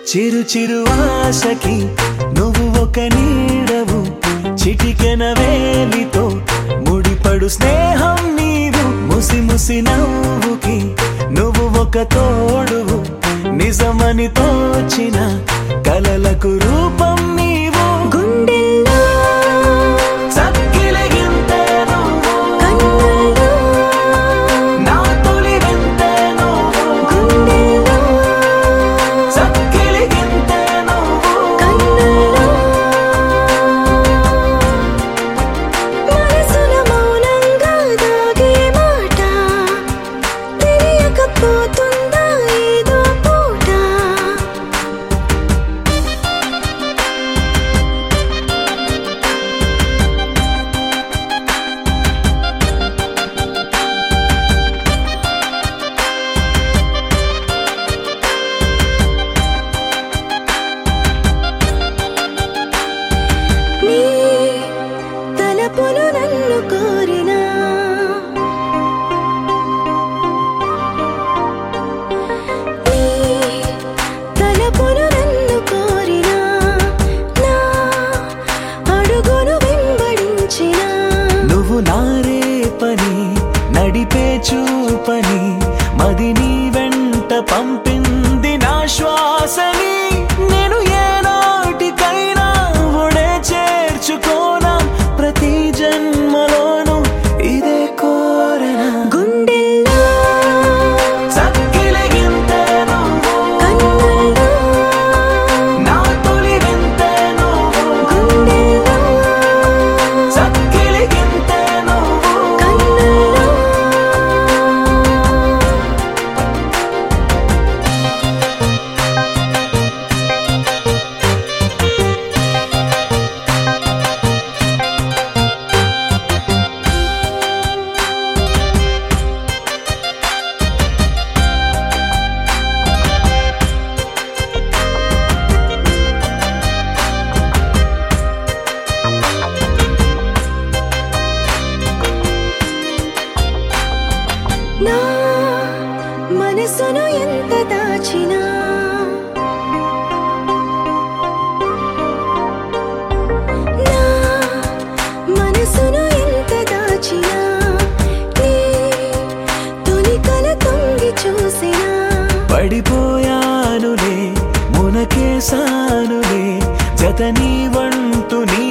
చిరు చిరు ఆశకి నువ్వు ఒక నీడవు చిటికెన వేలితో ముడిపడు స్నేహం నీవు ముసి ముసి నవ్వుకి నువ్వు ఒక తోడువు నిజమని తోచిన కలలకు రూపం నీవు గుండెల్లో చక్కిలిగింతే నువ్వు కన్నుల్లో నా తొలి వింతే నువ్వు గుండెల్లో చక్కిలిగింతే నువ్వు కన్నుల్లో మనసున మౌనంగా దాగే మాట తెలియకపోతుందా ఏదో పూట నీ తలపులు నన్ను కోరినా నీ తలపులు నన్ను కోరినా నా అడుగును వెంబడించినా నువ్వు నారే పని నడిపే చూపని మది నీ వెంట పంపింది నా శ్వాసని నేను ఏ నాటికైనా ఒడే చేర్చుకోనా ప్రతి జన్మలోనూ ఇదే కోరనా గుండెల్లో చక్కిలిగింతే నువ్వు కన్నుల్లో నా తొలి వింతే నువ్వు గుండెల్లో చక్కిలిగింతే నువ్వు కన్నుల్లో నా మనసును ఎంత దాచినా నా మనసును ఎంత దాచినా నీ తొలి కల తొంగి చూసినా పడిపోయానులే మునకేసానులే జత నీ వంతు నీ